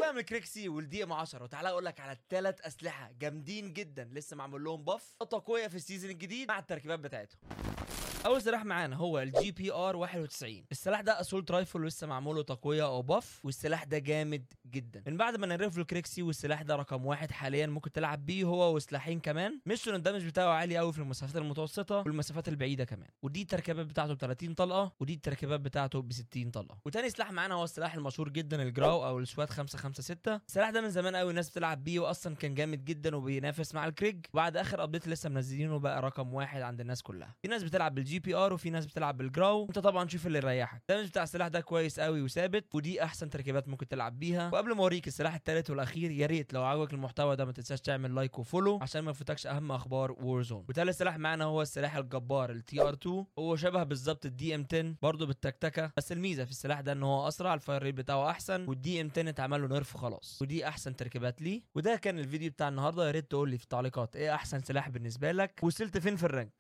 بقى من الكريكسي والدي ام 10 وتعالى اقول لك على الثلاث اسلحه جامدين جدا لسه معمول لهم باف تقويه في السيزون الجديد مع التركيبات بتاعتهم اول سلاح معانا هو الجي بي ار 91 السلاح ده اسولت رايفل لسه معمول له تقويه او باف والسلاح ده جامد جدا من بعد ما نرف له كريكسي والسلاح ده رقم واحد حاليا ممكن تلعب بيه هو وسلاحين كمان ميشن الدمج بتاعه عالي قوي في المسافات المتوسطه والمسافات البعيده كمان ودي التركيبات بتاعته ب 30 طلقه ودي التركيبات بتاعته ب 60 طلقه وتاني سلاح معانا هو السلاح المشهور جدا الجراو او السوات 556 السلاح ده من زمان قوي الناس بتلعب بيه واصلا كان جامد جدا وبينافس مع الكريج بعد اخر ابديت لسه منزلينه بقى رقم واحد عند الناس كلها في ناس بتلعب بالجي بي ار وفي ناس بتلعب بالجراو انت طبعا شوف اللي يريحك الدمج بتاع السلاح ده كويس قوي وثابت ودي احسن تركيبات ممكن تلعب بيها وقبل ما اوريك السلاح الثالث والاخير يا ريت لو عجبك المحتوى ده ما تنساش تعمل لايك وفولو عشان ما يفوتكش اهم اخبار وور زون وثالث سلاح معانا هو السلاح الجبار التي ار 2 هو شبه بالظبط الدي ام 10 برضه بالتكتكه بس الميزه في السلاح ده ان هو اسرع الفاير ريت بتاعه احسن والدي ام 10 اتعمل له نيرف خلاص ودي احسن تركيبات ليه وده كان الفيديو بتاع النهارده يا ريت تقول لي في التعليقات ايه احسن سلاح بالنسبه لك وصلت فين في الرانك